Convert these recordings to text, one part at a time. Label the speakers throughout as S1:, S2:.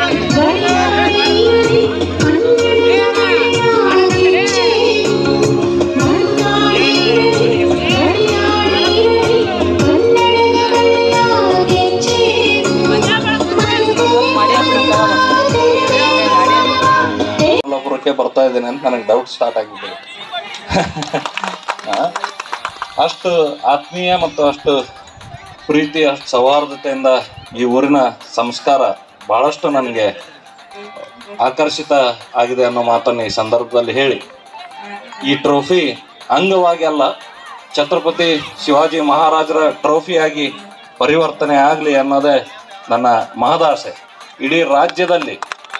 S1: ಕೊಲ್ಲಾಪುರಕ್ಕೆ ಬರ್ತಾ ಇದ್ದೀನಿ ಅಂತ ನನಗೆ ಡೌಟ್ ಸ್ಟಾರ್ಟ್ ಆಗಿಬಿಟ್ಟಿದೆ ಆ, ಅಷ್ಟು ಆತ್ಮೀಯ ಮತ್ತು ಅಷ್ಟು ಪ್ರೀತಿ ಅಷ್ಟು ಸೌಹಾರ್ದತೆಯಿಂದ ಈ ಊರಿನ ಸಂಸ್ಕಾರ ಬಹಳಷ್ಟು ನನಗೆ ಆಕರ್ಷಿತ ಆಗಿದೆ ಅನ್ನೋ ಮಾತನ್ನು ಈ ಸಂದರ್ಭದಲ್ಲಿ ಹೇಳಿ ಈ ಟ್ರೋಫಿ ಅಂಗವಾಗಿ ಅಲ್ಲ ಛತ್ರಪತಿ ಶಿವಾಜಿ ಮಹಾರಾಜರ ಟ್ರೋಫಿಯಾಗಿ ಪರಿವರ್ತನೆ ಆಗಲಿ ಅನ್ನೋದೇ ನನ್ನ ಮಹದಾಸೆ ಇಡೀ ರಾಜ್ಯದಲ್ಲಿ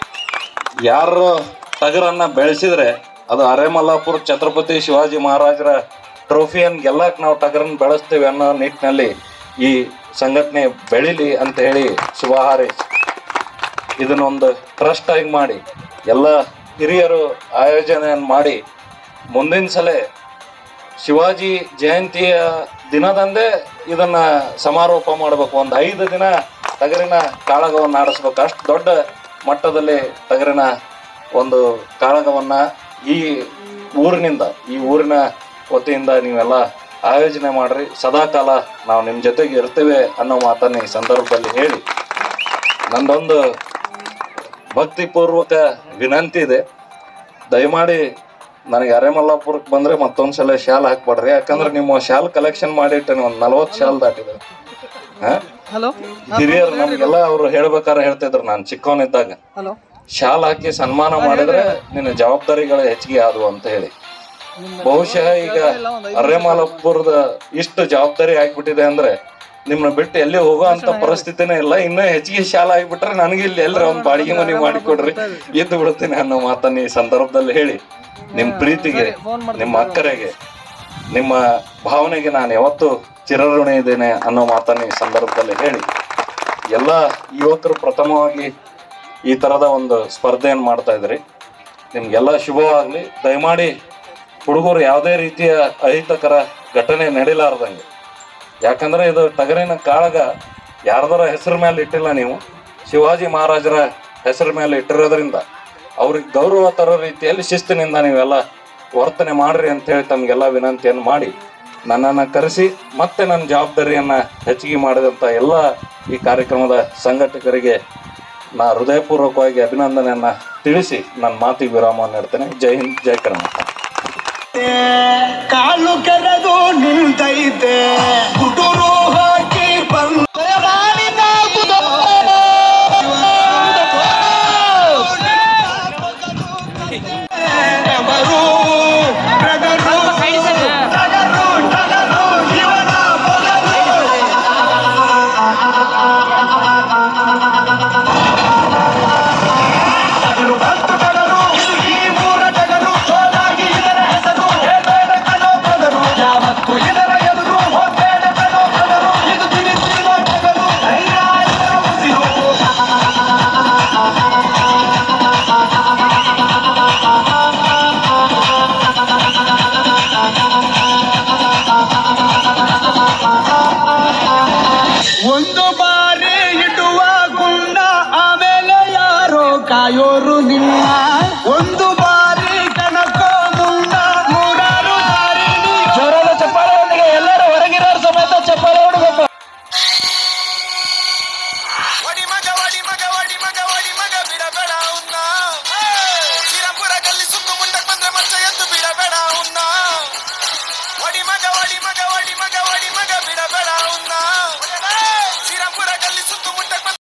S1: ಯಾರು ಟಗರನ್ನ ಬೆಳೆಸಿದ್ರೆ ಅದು ಅರೆಮಲ್ಲಾಪುರ ಛತ್ರಪತಿ ಶಿವಾಜಿ ಮಹಾರಾಜರ ಟ್ರೋಫಿಯನ್ನು ಗೆಲ್ಲಕ್ಕೆ ನಾವು ಟಗರನ್ನ ಬೆಳೆಸ್ತೀವಿ ಅನ್ನೋ ನಿಟ್ಟಿನಲ್ಲಿ ಈ ಸಂಘಟನೆ ಬೆಳಿಲಿ ಅಂತ ಹೇಳಿ ಶುಭ ಹಾರೈಸಿ ಇದನ್ನೊಂದು ಟ್ರಸ್ಟ್ ಆಗಿ ಮಾಡಿ ಎಲ್ಲ ಹಿರಿಯರು ಆಯೋಜನೆಯನ್ನು ಮಾಡಿ ಮುಂದಿನ ಸಲ ಶಿವಾಜಿ ಜಯಂತಿಯ ದಿನದಂದೇ ಇದನ್ನ ಸಮಾರೋಪ ಮಾಡಬೇಕು ಒಂದು ಐದು ದಿನ ಟಗರಿನ ಕಾಳಗವನ್ನು ಆಡಿಸ್ಬೇಕು ಅಷ್ಟು ದೊಡ್ಡ ಮಟ್ಟದಲ್ಲಿ ಟಗರಿನ ಒಂದು ಕಾಳಗವನ್ನ ಈ ಊರಿನಿಂದ ಈ ಊರಿನ ವತಿಯಿಂದ ನೀವೆಲ್ಲ ಆಯೋಜನೆ ಮಾಡ್ರಿ ಸದಾಕಾಲ ನಾವು ನಿಮ್ಮ ಜೊತೆಗೆ ಇರ್ತೇವೆ ಅನ್ನೋ ಮಾತನ್ನ ಈ ಸಂದರ್ಭದಲ್ಲಿ ಹೇಳಿ ನಂದೊಂದು ಭಕ್ತಿಪೂರ್ವಕ ವಿನಂತಿ ಇದೆ ದಯಮಾಡಿ ನನಗೆ ಅರೆಮಲ್ಲಾಪುರಕ್ಕೆ ಬಂದ್ರೆ ಮತ್ತೊಂದ್ ಸಲ ಶಾಲ್ ಹಾಕ್ಬೇಡ್ರಿ ಯಾಕಂದ್ರೆ ನಿಮ್ಮ ಶಾಲ್ ಕಲೆಕ್ಷನ್ ಮಾಡಿಟ್ಟೆ ಒಂದು ನಲವತ್ತು ಶಾಲ್ ದಾಟಿದೆ ಹಾ
S2: ಹಲೋ
S1: ಹಿರಿಯರು ನಮ್ಗೆಲ್ಲ ಅವ್ರು ಹೇಳ್ಬೇಕಾದ್ರೆ ಹೇಳ್ತಿದ್ರು ನಾನು ಚಿಕ್ಕವನಿದ್ದಾಗ
S2: ಹಲೋ
S1: ಶಾಲ್ ಹಾಕಿ ಸನ್ಮಾನ ಮಾಡಿದ್ರೆ ನಿನ್ನ ಜವಾಬ್ದಾರಿಗಳು ಹೆಚ್ಚಿಗೆ ಆದವು ಅಂತ ಹೇಳಿ ಬಹುಶಃ ಈಗ ಅರೆಮಾಲಪುರದ ಇಷ್ಟು ಜವಾಬ್ದಾರಿ ಆಗ್ಬಿಟ್ಟಿದೆ ಅಂದ್ರೆ ನಿಮ್ನ ಬಿಟ್ಟು ಎಲ್ಲಿ ಹೋಗೋ ಅಂತ ಪರಿಸ್ಥಿತಿನೇ ಇಲ್ಲ ಇನ್ನೂ ಹೆಚ್ಚಿಗೆ ಶಾಲ ಆಗಿಬಿಟ್ರೆ ನನಗೆ ಇಲ್ಲಿ ಎಲ್ಲರ ಒಂದು ಬಾಡಿಗೆ ಮನೆ ಮಾಡಿಕೊಡ್ರಿ ಎದ್ದು ಬಿಡ್ತೀನಿ ಅನ್ನೋ ಮಾತನ್ನ ಈ ಸಂದರ್ಭದಲ್ಲಿ ಹೇಳಿ ನಿಮ್ ಪ್ರೀತಿಗೆ ನಿಮ್ಮ ಅಕ್ಕರೆಗೆ ನಿಮ್ಮ ಭಾವನೆಗೆ ನಾನು ಯಾವತ್ತೂ ಚಿರಋಣಿ ಇದ್ದೇನೆ ಅನ್ನೋ ಮಾತನ್ನ ಈ ಸಂದರ್ಭದಲ್ಲಿ ಹೇಳಿ ಎಲ್ಲ ಯುವಕರು ಪ್ರಥಮವಾಗಿ ಈ ತರದ ಒಂದು ಸ್ಪರ್ಧೆಯನ್ನು ಮಾಡ್ತಾ ಇದ್ರಿ ನಿಮ್ಗೆಲ್ಲ ಶುಭವಾಗ್ಲಿ ದಯಮಾಡಿ ಹುಡುಗರು ಯಾವುದೇ ರೀತಿಯ ಅಹಿತಕರ ಘಟನೆ ನಡೀಲಾರ್ದಂಗೆ ಯಾಕಂದ್ರೆ ಇದು ಟಗರಿನ ಕಾಳಗ ಯಾರ್ದರ ಹೆಸರ ಮೇಲೆ ಇಟ್ಟಿಲ್ಲ ನೀವು ಶಿವಾಜಿ ಮಹಾರಾಜರ ಹೆಸರ ಮೇಲೆ ಇಟ್ಟಿರೋದ್ರಿಂದ ಅವ್ರಿಗೆ ಗೌರವ ತರೋ ರೀತಿಯಲ್ಲಿ ಶಿಸ್ತಿನಿಂದ ನೀವೆಲ್ಲ ವರ್ತನೆ ಮಾಡ್ರಿ ಅಂತ ಹೇಳಿ ತಮಗೆಲ್ಲ ವಿನಂತಿಯನ್ನು ಮಾಡಿ ನನ್ನನ್ನು ಕರೆಸಿ ಮತ್ತೆ ನನ್ನ ಜವಾಬ್ದಾರಿಯನ್ನ ಹೆಚ್ಚಿಗೆ ಮಾಡಿದಂಥ ಎಲ್ಲ ಈ ಕಾರ್ಯಕ್ರಮದ ಸಂಘಟಕರಿಗೆ ನಾ ಹೃದಯಪೂರ್ವಕವಾಗಿ ಅಭಿನಂದನೆಯನ್ನ ತಿಳಿಸಿ ನನ್ನ ಮಾತಿಗೆ ವಿರಾಮವನ್ನು ನೀಡ್ತೇನೆ ಜೈ ಹಿಂದ್ ಜೈ ಕರ್ನಾಟಕ
S3: ಕಾಲು ಕೆರೆದು ನಿಲ್ತೈತೆ ಕುಟುರು ಹಾಕಿ ಬಂದ ಯಾವತ್ತು ಇದರ ಎದುರು ಹೋಗಬೇಡ ಕಣೋ ಕಣರು ಇದು ತಿಳಿಸಿದ ಟಗರು ಧೈರ್ಯ ಇದರ ಉಸಿರು ಒಂದು ಬಾರಿ ಇಡುವ ಗುಂಡ ಆಮೇಲೆ ಯಾರೋ ಕಾಯೋರು ನಿನ್ನ ಒಂದು